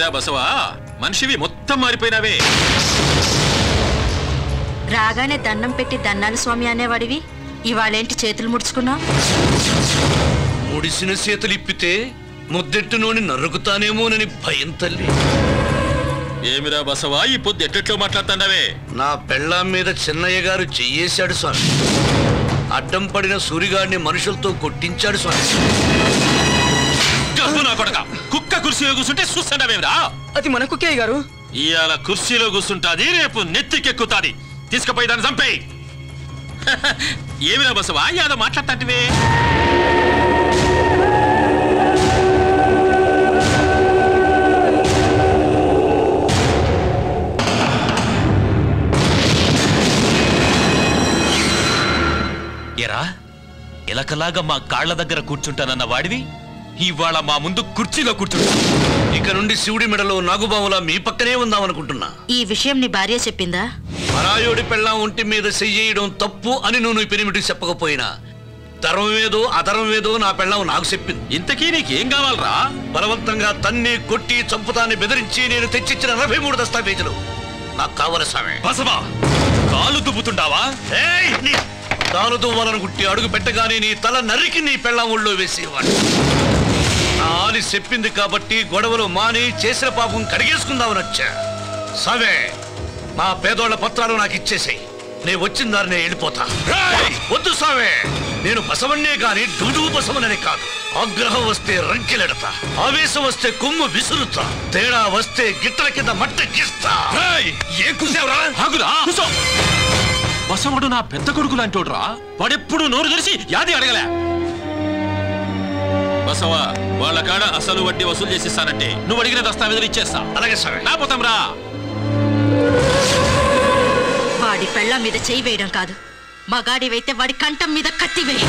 బసవా మనిషివి మొత్తం మారిపోయినావే రాగానే దండం పెట్టి దన్నాలు స్వామి అనేవాడివి ఇవాళేంటి చేతులు ముడుచుకున్నావు ముడిసిన చేతులు ఇప్పితే ముద్దెట్టు నూనె నరుకుతానేమోనని భయం తల్లి ఏమిరా బసవా ఈ పొద్దు ఎట్టెట్లో మాట్లాడుతున్నావే నా పెళ్ళాం మీద చిన్నయ్య గారు చెయ్యేశాడు స్వామి అడ్డం పడిన సూరిగాడిని మనుషులతో కొట్టించాడు స్వామి గబ్బు నా కొడక కుక్క కుర్చీలో కూర్చుంటే చూస్తున్నావేమిరా అది మన కుక్కే గారు ఇవాళ కుర్చీలో కూర్చుంటాది రేపు నెత్తికెక్కుతాది తీసుకుపోయి దాన్ని చంపేయి ఏమిరా బసవా యాదో మాట్లాడతాంటివే ఎరా ఎలకలాగా మా కాళ్ళ దగ్గర కూర్చుంటానన్న వాడివి ఇవాళ మా ముందు కుర్చీలో కూర్చుంటా ఇక నుండి శివుడి మెడలో నాగుబాములా మీ పక్కనే ఉందామనుకుంటున్నా ఈ విషయం నీ భార్య చెప్పిందా పరాయోడి పెళ్ళాం ఒంటి మీద చెయ్యడం తప్పు అని నువ్వు పెనిమిటి చెప్పకపోయినా ధర్మమేదో అధర్మమేదో నా పెళ్ళాం నాకు చెప్పింది ఇంతకీ నీకేం కావాలరా బలవంతంగా తన్ని కొట్టి చంపుతాన్ని బెదిరించి నేను తెచ్చిచ్చిన నలభై మూడు దస్తావేజులు నాకు కావలసామే బసవా కాలు దుబ్బుతుండావా ఏయ్, నీ కాలు దువ్వాలనుకుంటే అడుగు పెట్టగానే నీ తల నరికి నీ పెళ్ళాం ఒళ్ళో వేసేవాడు నా ఆలి చెప్పింది కాబట్టి గొడవలు మాని చేసిన పాపం కడిగేసుకుందామని వచ్చా సవే మా పేదోళ్ల పత్రాలు నాకు ఇచ్చేసాయి నేను వచ్చిన దారినే వెళ్ళిపోతా ఏయ్, వద్దు సావే నేను బసవన్నే గాని డుడు బసవనని కాదు ఆగ్రహం వస్తే రంకెలెడతా ఆవేశం వస్తే కొమ్ము విసురుతా తేడా వస్తే గిట్టల కింద మట్ట గిస్తా ఏం కూసావురా ఆగురా కూసో బసవుడు నా పెద్ద కొడుకు లాంటోడురా వాడెప్పుడు నోరు తెరిచి యాది అడగలే బసవా వాళ్ళ కాడ అసలు వడ్డీ వసూలు చేసిస్తానంటే నువ్వు అడిగిన దస్తావేజులు ఇచ్చేస్తా అలాగే సావే నా పోతాం రా వాడి పెళ్ళ మీద చేయి వేయడం కాదు మగాడివైతే వాడి కంఠం మీద కత్తి వేయి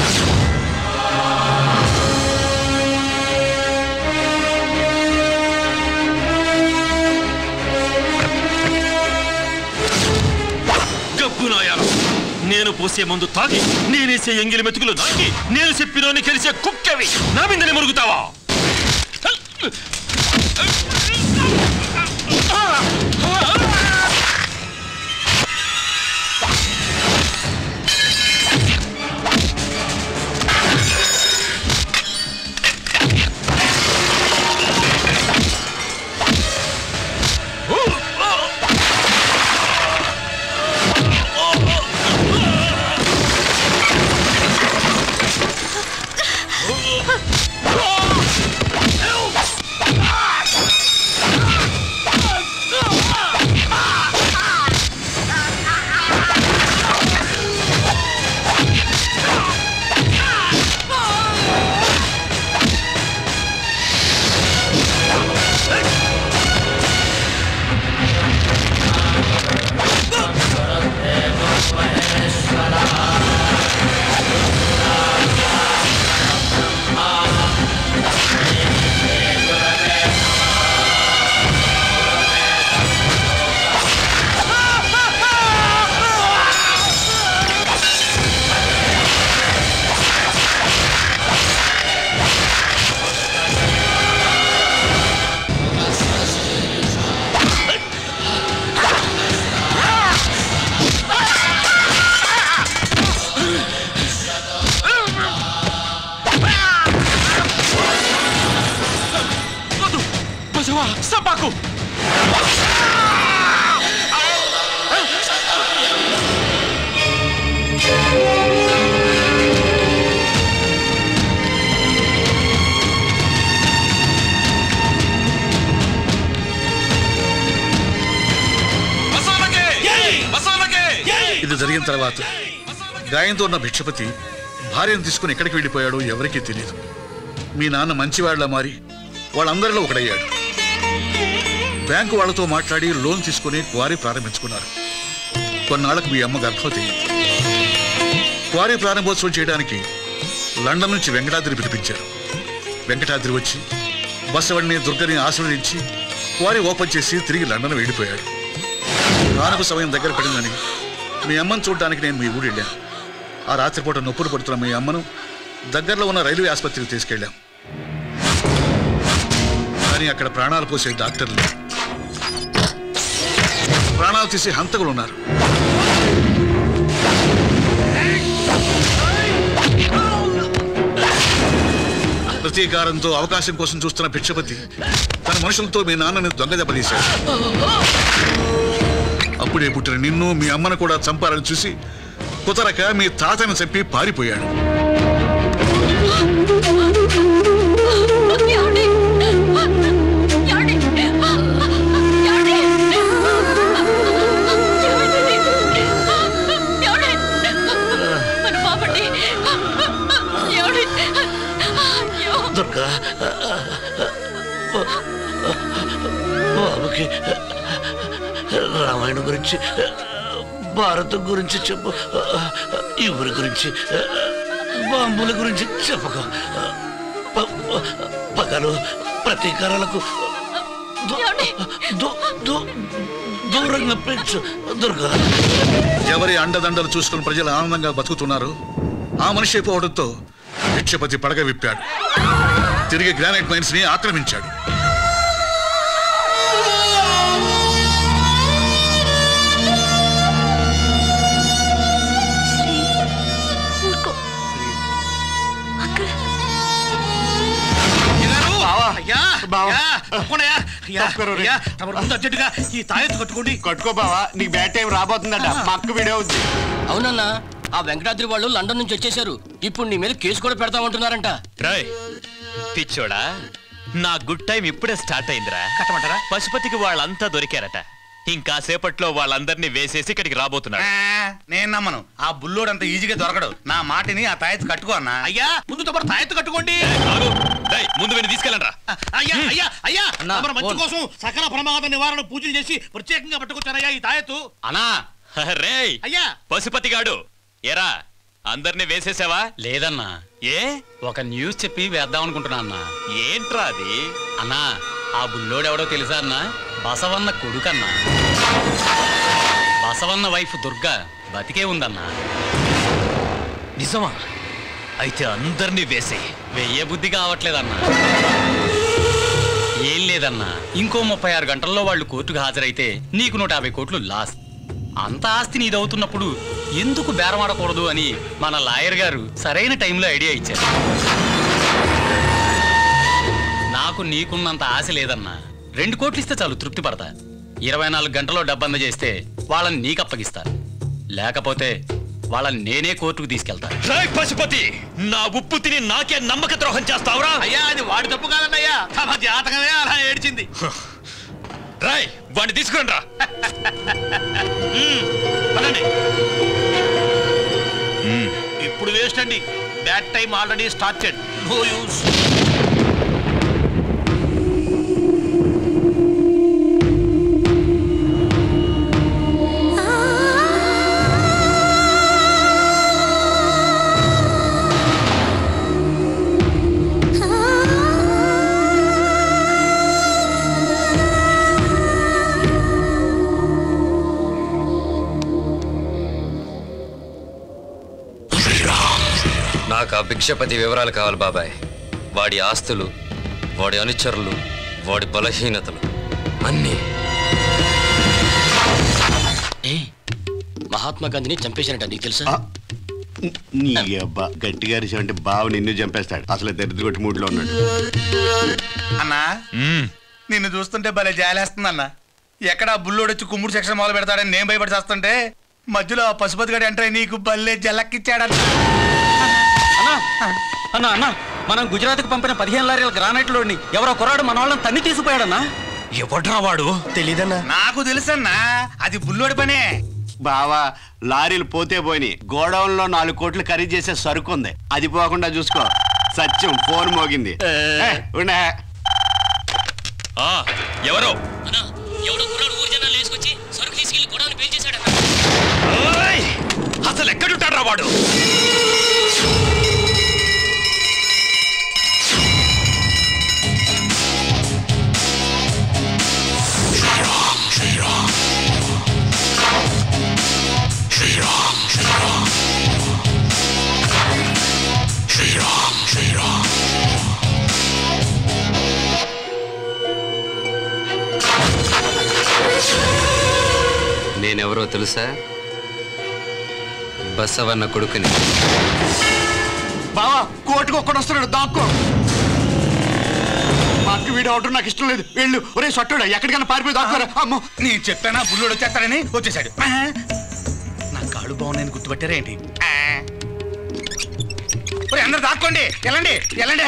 గబ్బు నాయాల నేను పోసే ముందు తాగి నేనేసే ఎంగిలి మెతుకులు నాకి నేను చెప్పినోని కలిసే కుక్కవి నా మీదనే మురుగుతావా బసవా సపాకు ఇది జరిగిన తర్వాత గాయంతో ఉన్న భిక్షపతి భార్యను తీసుకుని ఎక్కడికి వెళ్ళిపోయాడో ఎవరికీ తెలియదు మీ నాన్న మంచివాళ్లా మారి వాళ్ళందరిలో ఒకడయ్యాడు బ్యాంకు వాళ్ళతో మాట్లాడి లోన్ తీసుకుని క్వారీ ప్రారంభించుకున్నారు కొన్నాళ్లకు మీ అమ్మ గర్భవతి అయింది. క్వారీ ప్రారంభోత్సవం చేయడానికి లండన్ నుంచి వెంకటాద్రి పిలిపించారు వెంకటాద్రి వచ్చి బసవడిని దుర్గని ఆశీర్వదించి క్వారీ ఓపెన్ చేసి తిరిగి లండన్ వెళ్ళిపోయాడు కానుక సమయం దగ్గర పడిందని మీ అమ్మను చూడడానికి నేను మీ ఊరు వెళ్ళాను ఆ రాత్రిపూట నొప్పులు పడుతున్న మీ అమ్మను దగ్గరలో ఉన్న రైల్వే ఆసుపత్రికి తీసుకెళ్ళాం కానీ అక్కడ ప్రాణాలు పోసే డాక్టర్లు ప్రాణాలు తీసే హంతకులు ఉన్నారు ప్రతీకారంతో అవకాశం కోసం చూస్తున్న భిక్షపతి తన మనుషులతో మీ నాన్నని దొంగ దెబ్బతీశాడు అప్పుడే పుట్టిన నిన్ను మీ అమ్మను కూడా చంపాలని చూసి కుతరక మీ తాతను చెప్పి పారిపోయాడు ఏమండి? ఏమండి? ఏమండి? ఏమండి? మన పాపండి. ఏమండి? అయ్యో. దుర్గా బాబుకి రామాయణం గురించి భారతం గురించి చెప్పు ఈ ఊరి గురించి బాంబుల గురించి చెప్పకు ప- ప- పగలు ప్రతీకారాలకు దూ- ఏమండి? దూ- దూ- దూరంగా పెంచు దుర్గా ఎవరి అండదండలు చూసుకుని ప్రజలు ఆనందంగా బతుకుతున్నారు ఆ మనిషి అయిపోవడంతో భిక్షపతి పడగ విప్పాడు తిరిగి గ్రానైట్ మైన్స్ ని ఆక్రమించాడు ఊరుకో. అంకుల్ అయ్యా అయ్యా తప్పకుండా అయ్యా అయ్యా తమరు ముందు అర్జెంటుగా ఈ తాయెత్తు కట్టుకోండి కట్టుకో బావా నీకు బ్యాడ్ టైం రాబోతుందట మా అక్క వీడియో ఉంది అవునన్నా ఆ వెంకటాద్రి వాళ్ళు లండన్ నుంచి వచ్చేసారు ఇప్పుడు నీ మీద కేసు కూడా పెడతామంటున్నారంట రాయ్ పిచ్చోడా నా గుడ్ టైం ఇప్పుడే స్టార్ట్ అయిందిరా కట్టమంటారా పశుపతికి వాళ్ళంతా దొరికారట ఇంకాసేపట్లో వాళ్ళందరినీ వేసేసి ఇక్కడికి రాబోతున్నాడు నేను నమ్మను ఆ బుల్లోడు అంత ఈజీగా దొరకడు నా మాటిని ఆ తాయెత్తు కట్టుకో అన్నా అయ్యా ముందు తమరు తాయెత్తు కట్టుకోండి ఆగు. రేయ్, ముందు వీడిని తీసుకెళ్ళండ్రా అయ్యా అయ్యా అయ్యా అన్నా, తమరు మంచి ఫోన్. కోసం సకల ప్రమాద నివారణ పూజలు చేసి ప్రత్యేకంగా పట్టుకొచ్చారయ్యా ఈ తాయెత్తు అనా రేయ్ అయ్యా పశుపతి గాడు ఎరా అందరినీ వేసేసావా లేదన్నా ఏ ఒక న్యూస్ చెప్పి వేద్దాం అనుకుంటున్నా అన్నా ఏంట్రా అది అన్నా ఆ బుల్లోడు ఎవడో తెలుసా అన్నా బసవన్న కొడుకన్నా బసవన్న వైఫ్ దుర్గా బతికే ఉందన్నా నిజమా అయితే అందరినీ వేసే వెయ్యే బుద్ధి కావట్లేదన్నా ఏం లేదన్నా ఇంకో ముప్పై ఆరు గంటల్లో వాళ్ళు కోర్టుకు హాజరైతే నీకు నూట యాభై కోట్లు లాస్ అంత ఆస్తి నీదవుతున్నప్పుడు ఎందుకు బేరమాడకూడదు అని మన లాయర్ గారు సరైన టైంలో ఐడియా ఇచ్చారు నాకు నీకున్నంత ఆశ లేదన్నా రెండు కోట్లు ఇస్తే చాలు తృప్తి పడతా ఇరవై నాలుగు గంటల్లో డబ్బంద చేస్తే వాళ్ళని నీకు అప్పగిస్తా లేకపోతే వాళ్ళని నేనే కోర్టుకు తీసుకెళ్తా రాయ్ పశుపతి నా ఉప్పు తిని నాకే నమ్మక ద్రోహం చేస్తావురా అయ్యా అది వాడి తప్పు కాదన్నయ్యా తమ జాతకమే అలా ఏడ్చింది రాయ్ వాడిని తీసుకురండి రా పదండి ఇప్పుడు వేస్ట్ అండి bad time already started no use నాకు ఆ భిక్షపతి వివరాలు కావాలి బాబాయ్ వాడి ఆస్తులు వాడి అనుచరులు వాడి బలహీనతలు అన్నీ ఏ మహాత్మా గాంధీని చంపేశారంట నీకు తెలుసా నీ అబ్బా గట్టిగా అరిచావంటే బావ నిన్ను చంపేస్తాడు అసలు దరిద్ర కొట్టి మూడులో ఉన్నాడు అన్నా నిన్ను చూస్తుంటే భలే జాలేస్తుంది అన్న ఎక్కడ ఆ బుల్లోడు వచ్చి కుమ్ముడు సెక్షన్ మొదలు పెడతాడని నేను భయపడి చేస్తుంటే మధ్యలో ఆ పశుపతి గడి ఎంటర్ అయ్యి నీకు బల్లే జలక్కిచ్చాడన్న అన్నా అన్నా అన్నా మనం గుజరాత్కి పంపిన పదిహేను లారీల గ్రానైట్ లోని ఎవరో కుర్రాడు మన వాళ్ళని తన్ని తీసుకుపోయాడన్నా ఎవడ్రా వాడు తెలీదన్నా నాకు తెలుసన్నా అది బుల్లోడి పనే బావా లారీలు పోతే పోయినాయి గోడౌన్ లో నాలుగు కోట్లు ఖరీదు చేసే సరుకు ఉంది అది పోకుండా చూసుకో సత్యం ఫోన్ మోగింది ఏ, ఉండే ఆ, ఎవరో ఎవడో కుర్రాడు ఊరి జనాలు వేసుకొచ్చి సరుకు తీసుకెళ్లి గొడవని పేల్చేశాడన్నా ఓయ్! అసలు ఎక్కడుంటాడ్రా వాడు నేనెవరో తెలుసా బసవన్న కొడుకుని బావా కోర్టుకు ఒక్కడు వస్తున్నాడు దాక్కో మా అక్క వీడియో అవటం నాకు ఇష్టం లేదు వెళ్ళు ఒరే సట్టుడా ఎక్కడికైనా పారిపోయి దాక్కోరా అమ్మో నేను చెప్పానా బుల్లోడు వచ్చేస్తాడని వచ్చేసాడు ఆ. నా కాళ్ళు బాగున్నాయని గుర్తుపట్టారా ఏంటి ఆ. ఒరేయ్, అందరు దాక్కోండి వెళ్ళండి వెళ్ళండి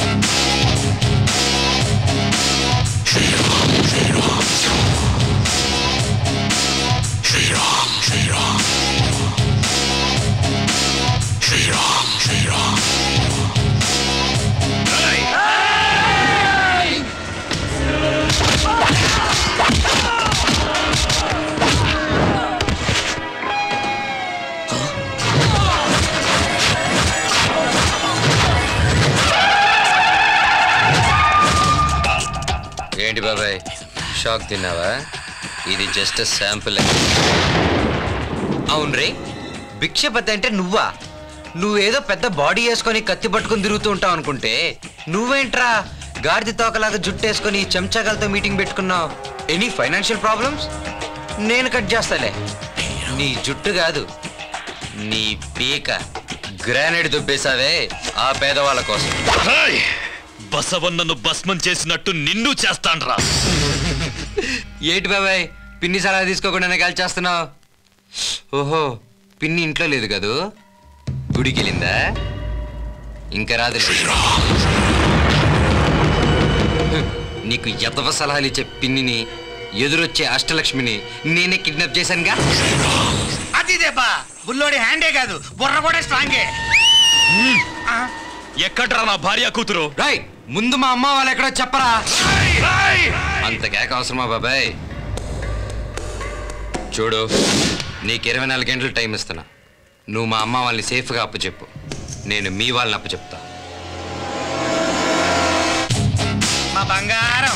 ఏంటి బాబాయ్ షాక్ తిన్నావా ఇది జస్ట్ శాంపుల్ అవును రే భిక్షపతి అంటే నువ్వా నువ్వేదో పెద్ద బాడీ వేసుకొని కత్తి పట్టుకొని తిరుగుతూ ఉంటావు అనుకుంటే నువ్వేంట్రా గాడిద తోకలాగా జుట్టేసుకొని చెంచాగాలతో మీటింగ్ పెట్టుకున్నావు ఎనీ ఫైనాన్షియల్ ప్రాబ్లమ్స్ నేను కట్ చేస్తాలే నీ జుట్టు కాదు నీ పీక గ్రానైడ్ దుబ్బేసావే ఆ పేదవాళ్ళ కోసం హాయ్! బసవన్నను భస్మం చేసినట్టు నిన్ను చేస్తాన్రా ఏంటి బాబాయ్ పిన్ని సలహా తీసుకోకుండానే కాల్చేస్తున్నావు ఓహో పిన్ని ఇంట్లో లేదు కదూ గుడికి వెళ్ళిందా ఇంకా రాదు నీకు ఎదవ సలహాలు ఇచ్చే పిన్నిని ఎదురొచ్చే అష్టలక్ష్మిని నేనే కిడ్నాప్ చేశానుగా అది దేపా బుల్లోడి హ్యాండే కాదు బుర్ర కూడా స్ట్రాంగే ఎక్కడ్రా నా భార్య కూతురు రాయ్ ముందు మా అమ్మ వాళ్ళు ఎక్కడో చెప్పరా అంత కేక అవసరమా బాబాయ్ చూడు నీకు ఇరవై నాలుగు గంటలు టైం ఇస్తున్నా నువ్వు మా అమ్మ వాళ్ళని సేఫ్గా అప్పచెప్పు నేను మీ వాళ్ళని అప్పచెప్తా మా బంగారం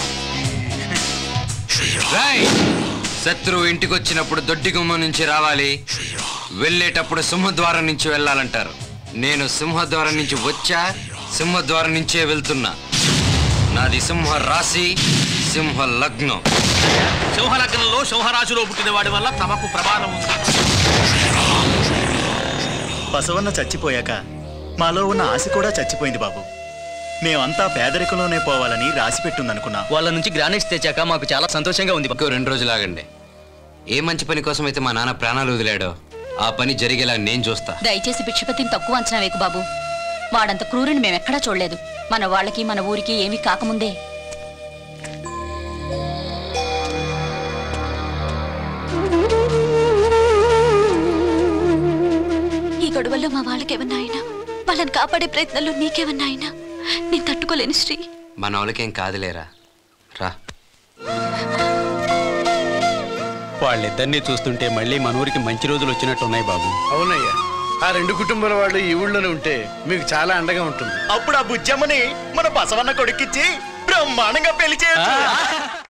రాయ్ శత్రువు ఇంటికి వచ్చినప్పుడు దొడ్డి గుమ్మం నుంచి రావాలి వెళ్ళేటప్పుడు సింహద్వారం నుంచి వెళ్ళాలంటారు నేను సింహద్వారం నుంచి వచ్చా సింహద్వారం నుంచే వెళ్తున్నా నాది సింహ రాశి సింహ లగ్నం సింహలగ్నంలో సింహరాశిలో పుట్టిన వాడి వల్ల తమకు ప్రమాదం ఉంది బసవన్న చచ్చిపోయాక మాలో ఉన్న ఆశ కూడా చచ్చిపోయింది బాబు మేమంతా పేదరికంలోనే పోవాలని రాసి పెట్టుందనుకున్నాం వాళ్ళ నుంచి గ్రానైట్స్ తెచ్చాక మాకు చాలా సంతోషంగా ఉంది ఇంకో రెండు రోజులు ఆగండి ఏ మంచి పని కోసం అయితే మా నాన్న ప్రాణాలు వదిలాడో ఆ పని జరిగేలా నేను చూస్తా దయచేసి భిక్షపతిని తక్కువ అంచనా వేకు బాబు వాడంత క్రూరుని మేమెక్కడా చూడలేదు మన వాళ్ళకి మన ఊరికి ఏమీ కాకముందే ఈ గొడవల్లో మా వాళ్ళకేమన్నా అయినా వాళ్ళని కాపాడే ప్రయత్నంలో నీకేమన్నా అయినా నేను తట్టుకోలేను శ్రీ మన వాళ్ళకేం కాదులేరా రా వాళ్ళిద్దరినీ చూస్తుంటే మళ్ళీ మన ఊరికి మంచి రోజులు వచ్చినట్టున్నాయి బాబు అవునయ్యా ఆ రెండు కుటుంబాల వాళ్ళు ఈ ఊళ్ళోనే ఉంటే మీకు చాలా అండగా ఉంటుంది అప్పుడు ఆ బుజ్జమ్మని మన బసవన్న కొడుకిచ్చి బ్రహ్మాండంగా పెళ్లి చేయొచ్చు